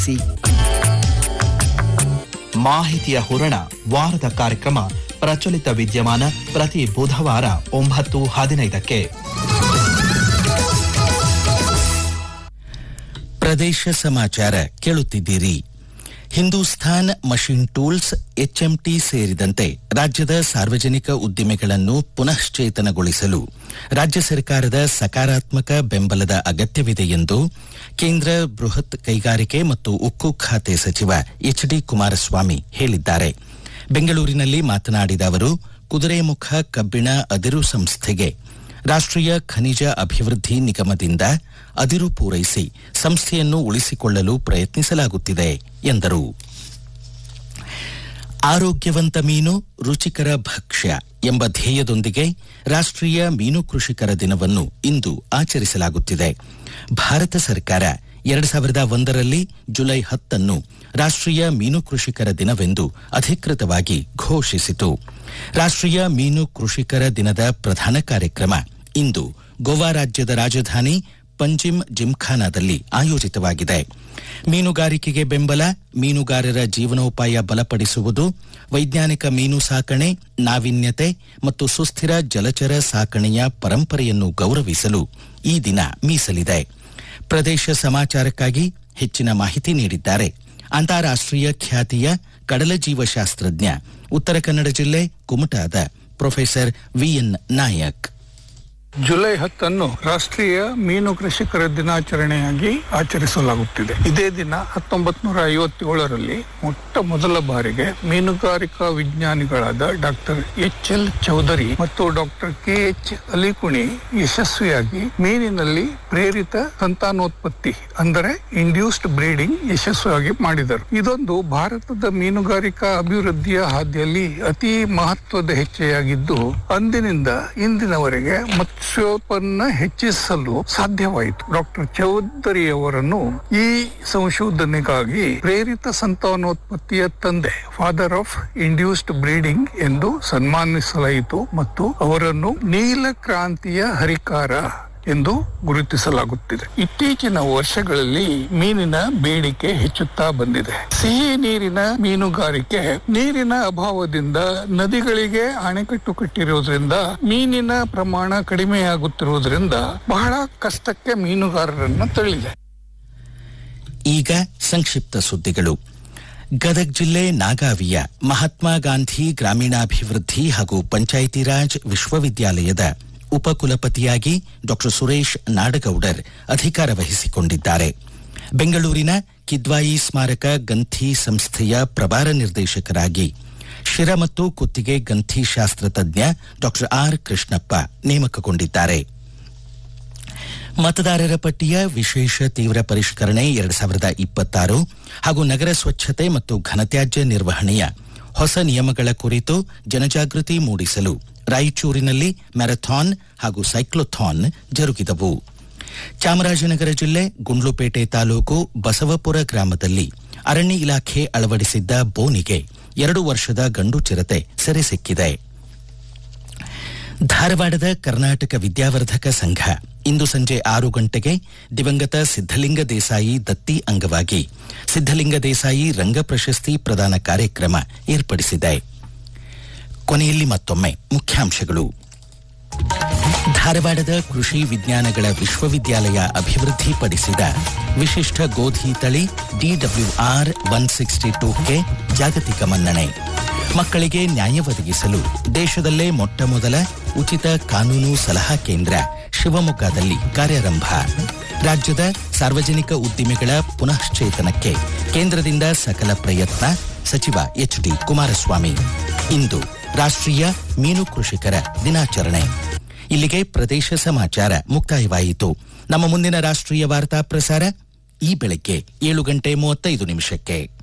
ಆಲಿಸಿ ಮಾಹಿತಿಯ ಹೂರಣ ವಾರದ ಕಾರ್ಯಕ್ರಮ ಪ್ರಚಲಿತ ವಿದ್ಯಮಾನ ಪ್ರತಿ ಬುಧವಾರ ಒಂಬತ್ತು ಹದಿನೈದಕ್ಕೆ ಪ್ರದೇಶ ಸಮಾಚಾರ ಕೇಳುತ್ತಿದ್ದೀರಿ ಹಿಂದೂಸ್ತಾನ್ ಮಷಿನ್ ಟೂಲ್ಸ್ ಎಚ್ಎಂಟಿ ಸೇರಿದಂತೆ ರಾಜ್ಯದ ಸಾರ್ವಜನಿಕ ಉದ್ದಿಮೆಗಳನ್ನು ಪುನಶ್ಚೇತನಗೊಳಿಸಲು ರಾಜ್ಯ ಸರ್ಕಾರದ ಸಕಾರಾತ್ಮಕ ಬೆಂಬಲದ ಅಗತ್ಯವಿದೆ ಎಂದು ಕೇಂದ್ರ ಬೃಹತ್ ಕೈಗಾರಿಕೆ ಮತ್ತು ಉಕ್ಕು ಖಾತೆ ಸಚಿವ ಎಚ್ ಡಿ ಕುಮಾರಸ್ವಾಮಿ ಹೇಳಿದ್ದಾರೆ ಬೆಂಗಳೂರಿನಲ್ಲಿ ಮಾತನಾಡಿದ ಅವರು ಕುದುರೆಮುಖ ಕಬ್ಬಿಣ ಅದಿರು ಸಂಸ್ಥೆಗೆ ರಾಷ್ಟ್ರೀಯ ಖನಿಜ ಅಭಿವೃದ್ಧಿ ನಿಗಮದಿಂದ ಅದಿರು ಪೂರೈಸಿ ಸಂಸ್ಥೆಯನ್ನು ಉಳಿಸಿಕೊಳ್ಳಲು ಪ್ರಯತ್ನಿಸಲಾಗುತ್ತಿದೆ ಎಂದರು ಆರೋಗ್ಯವಂತ ಮೀನು ರುಚಿಕರ ಭಕ್ಷ್ಯ ಎಂಬ ಧ್ಯೇಯದೊಂದಿಗೆ ರಾಷ್ಟ್ರೀಯ ಮೀನು ಕೃಷಿಕರ ದಿನವನ್ನು ಇಂದು ಆಚರಿಸಲಾಗುತ್ತಿದೆ ಭಾರತ ಸರ್ಕಾರ ಎರಡು ಸಾವಿರದ ಒಂದರಲ್ಲಿ ಜುಲೈ ಹತ್ತನ್ನು ರಾಷ್ಟ್ರೀಯ ಮೀನು ಕೃಷಿಕರ ದಿನವೆಂದು ಅಧಿಕೃತವಾಗಿ ಘೋಷಿಸಿತು ರಾಷ್ಟ್ರೀಯ ಮೀನು ಕೃಷಿಕರ ದಿನದ ಪ್ರಧಾನ ಕಾರ್ಯಕ್ರಮ ಇಂದು ಗೋವಾ ರಾಜ್ಯದ ರಾಜಧಾನಿ ಪಂಜಿಮ್ ಜಿಮ್ಖಾನಾದಲ್ಲಿ ಆಯೋಜಿತವಾಗಿದೆ ಮೀನುಗಾರಿಕೆಗೆ ಬೆಂಬಲ ಮೀನುಗಾರರ ಜೀವನೋಪಾಯ ಬಲಪಡಿಸುವುದು ವೈಜ್ಞಾನಿಕ ಮೀನು ಸಾಕಣೆ ನಾವೀನ್ಯತೆ ಮತ್ತು ಸುಸ್ಥಿರ ಜಲಚರ ಸಾಕಣೆಯ ಪರಂಪರೆಯನ್ನು ಗೌರವಿಸಲು ಈ ದಿನ ಮೀಸಲಿದೆ ಪ್ರದೇಶ ಸಮಾಚಾರಕ್ಕಾಗಿ ಹೆಚ್ಚಿನ ಮಾಹಿತಿ ನೀಡಿದ್ದಾರೆ ಅಂತಾರಾಷ್ಟ್ರೀಯ ಖ್ಯಾತಿಯ ಕಡಲ ಜೀವಶಾಸ್ತ್ರಜ್ಞ ಉತ್ತರ ಕನ್ನಡ ಜಿಲ್ಲೆ ಕುಮಟಾದ ಪ್ರೊಫೆಸರ್ ವಿಎನ್ ನಾಯಕ್ ಜುಲೈ ಹತ್ತನ್ನು ರಾಷ್ಟ್ರೀಯ ಮೀನು ಕೃಷಿಕರ ದಿನಾಚರಣೆಯಾಗಿ ಆಚರಿಸಲಾಗುತ್ತಿದೆ ಇದೇ ದಿನ ಹತ್ತೊಂಬತ್ ನೂರ ಐವತ್ತೇಳರಲ್ಲಿ ಮೊಟ್ಟ ಮೊದಲ ಬಾರಿಗೆ ಮೀನುಗಾರಿಕಾ ವಿಜ್ಞಾನಿಗಳಾದ ಡಾಕ್ಟರ್ ಎಚ್ ಎಲ್ ಚೌಧರಿ ಮತ್ತು ಡಾಕ್ಟರ್ ಕೆ ಎಚ್ ಅಲಿಕುಣಿ ಯಶಸ್ವಿಯಾಗಿ ಮೀನಿನಲ್ಲಿ ಪ್ರೇರಿತ ಸಂತಾನೋತ್ಪತ್ತಿ ಅಂದರೆ ಇಂಡ್ಯೂಸ್ಡ್ ಬ್ರೀಡಿಂಗ್ ಯಶಸ್ವಿಯಾಗಿ ಮಾಡಿದರು ಇದೊಂದು ಭಾರತದ ಮೀನುಗಾರಿಕಾ ಅಭಿವೃದ್ಧಿಯ ಹಾದಿಯಲ್ಲಿ ಅತಿ ಮಹತ್ವದ ಹೆಜ್ಜೆಯಾಗಿದ್ದು ಅಂದಿನಿಂದ ಇಂದಿನವರೆಗೆ ಮತ್ಸ್ಯೋತ್ಪನ್ನ ಹೆಚ್ಚಿಸಲು ಸಾಧ್ಯವಾಯಿತು ಡಾಕ್ಟರ್ ಚೌಧರಿ ಅವರನ್ನು ಈ ಸಂಶೋಧನೆಗಾಗಿ ಪ್ರೇರಿತ ಸಂತಾನೋತ್ಪತ್ತಿಯ ತಂದೆ ಫಾದರ್ ಆಫ್ ಇಂಡ್ಯೂಸ್ಡ್ ಬ್ರೀಡಿಂಗ್ ಎಂದು ಸನ್ಮಾನಿಸಲಾಯಿತು ಮತ್ತು ಅವರನ್ನು ನೀಲ ಕ್ರಾಂತಿಯ ಹರಿಕಾರ ಎಂದು ಗುರುತಿಸಲಾಗುತ್ತಿದೆ ಇತ್ತೀಚಿನ ವರ್ಷಗಳಲ್ಲಿ ಮೀನಿನ ಬೇಡಿಕೆ ಹೆಚ್ಚುತ್ತಾ ಬಂದಿದೆ ಸಿಹಿ ನೀರಿನ ಮೀನುಗಾರಿಕೆ ನೀರಿನ ಅಭಾವದಿಂದ ನದಿಗಳಿಗೆ ಅಣೆಕಟ್ಟು ಕಟ್ಟಿರುವುದರಿಂದ ಮೀನಿನ ಪ್ರಮಾಣ ಕಡಿಮೆಯಾಗುತ್ತಿರುವುದರಿಂದ ಬಹಳ ಕಷ್ಟಕ್ಕೆ ಮೀನುಗಾರರನ್ನ ತಳ್ಳಿದೆ ಈಗ ಸಂಕ್ಷಿಪ್ತ ಸುದ್ದಿಗಳು ಗದಗ್ ಜಿಲ್ಲೆ ನಾಗಾವಿಯ ಮಹಾತ್ಮ ಗಾಂಧಿ ಗ್ರಾಮೀಣಾಭಿವೃದ್ಧಿ ಹಾಗೂ ಪಂಚಾಯಿತಿ ರಾಜ್ ವಿಶ್ವವಿದ್ಯಾಲಯದ ಉಪಕುಲಪತಿಯಾಗಿ ಡಾ ಸುರೇಶ್ ನಾಡಗೌಡರ್ ಅಧಿಕಾರ ವಹಿಸಿಕೊಂಡಿದ್ದಾರೆ ಬೆಂಗಳೂರಿನ ಕಿದ್ವಾಯಿ ಸ್ಮಾರಕ ಗಂಥಿ ಸಂಸ್ಥೆಯ ಪ್ರಭಾರ ನಿರ್ದೇಶಕರಾಗಿ ಶಿರ ಮತ್ತು ಕುತ್ತಿಗೆ ಗಂಥಿ ಶಾಸ್ತ್ರ ತಜ್ಞ ಡಾ ಆರ್ ಕೃಷ್ಣಪ್ಪ ನೇಮಕಗೊಂಡಿದ್ದಾರೆ ಮತದಾರರ ಪಟ್ಟಿಯ ವಿಶೇಷ ತೀವ್ರ ಪರಿಷ್ಕರಣೆ ಎರಡು ಸಾವಿರದ ಇಪ್ಪತ್ತಾರು ಹಾಗೂ ನಗರ ಸ್ವಚ್ಛತೆ ಮತ್ತು ಘನತ್ಯಾಜ್ಯ ನಿರ್ವಹಣೆಯ ಹೊಸ ನಿಯಮಗಳ ಕುರಿತು ಜನಜಾಗೃತಿ ಮೂಡಿಸಲು ರಾಯಚೂರಿನಲ್ಲಿ ಮ್ಯಾರಥಾನ್ ಹಾಗೂ ಸೈಕ್ಲೋಥಾನ್ ಜರುಗಿದವು ಚಾಮರಾಜನಗರ ಜಿಲ್ಲೆ ಗುಂಡ್ಲುಪೇಟೆ ತಾಲೂಕು ಬಸವಪುರ ಗ್ರಾಮದಲ್ಲಿ ಅರಣ್ಯ ಇಲಾಖೆ ಅಳವಡಿಸಿದ್ದ ಬೋನಿಗೆ ಎರಡು ವರ್ಷದ ಗಂಡು ಚಿರತೆ ಸೆರೆ ಸಿಕ್ಕಿದೆ ಧಾರವಾಡದ ಕರ್ನಾಟಕ ವಿದ್ಯಾವರ್ಧಕ ಸಂಘ ಇಂದು ಸಂಜೆ ಆರು ಗಂಟೆಗೆ ದಿವಂಗತ ಸಿದ್ದಲಿಂಗ ದೇಸಾಯಿ ದತ್ತಿ ಅಂಗವಾಗಿ ಸಿದ್ದಲಿಂಗ ದೇಸಾಯಿ ರಂಗ ಪ್ರಶಸ್ತಿ ಪ್ರದಾನ ಕಾರ್ಯಕ್ರಮ ಏರ್ಪಡಿಸಿದೆ ಕೊನೆಯಲ್ಲಿ ಮತ್ತೊಮ್ಮೆ ಮುಖ್ಯಾಂಶಗಳು ಧಾರವಾಡದ ಕೃಷಿ ವಿಜ್ಞಾನಗಳ ವಿಶ್ವವಿದ್ಯಾಲಯ ಅಭಿವೃದ್ಧಿಪಡಿಸಿದ ವಿಶಿಷ್ಟ ಗೋಧಿ ತಳಿ ಡಿಡಬ್ಲ್ಯೂಆರ್ ಒನ್ ಸಿಕ್ಸ್ಟಿ ಟೂಕ್ಕೆ ಜಾಗತಿಕ ಮನ್ನಣೆ ಮಕ್ಕಳಿಗೆ ನ್ಯಾಯ ಒದಗಿಸಲು ದೇಶದಲ್ಲೇ ಮೊಟ್ಟ ಮೊದಲ ಉಚಿತ ಕಾನೂನು ಸಲಹಾ ಕೇಂದ್ರ ಶಿವಮೊಗ್ಗದಲ್ಲಿ ಕಾರ್ಯಾರಂಭ ರಾಜ್ಯದ ಸಾರ್ವಜನಿಕ ಉದ್ದಿಮೆಗಳ ಪುನಶ್ಚೇತನಕ್ಕೆ ಕೇಂದ್ರದಿಂದ ಸಕಲ ಪ್ರಯತ್ನ ಸಚಿವ ಎಚ್ ಡಿ ಕುಮಾರಸ್ವಾಮಿ ಇಂದು ರಾಷ್ಟ್ರೀಯ ಮೀನು ಕೃಷಿಕರ ದಿನಾಚರಣೆ ಇಲ್ಲಿಗೆ ಪ್ರದೇಶ ಸಮಾಚಾರ ಮುಕ್ತಾಯವಾಯಿತು ನಮ್ಮ ಮುಂದಿನ ರಾಷ್ಟ್ರೀಯ ವಾರ್ತಾ ಪ್ರಸಾರ ಈ ಬೆಳಗ್ಗೆ ಏಳು ಗಂಟೆ ಮೂವತ್ತೈದು ನಿಮಿಷಕ್ಕೆ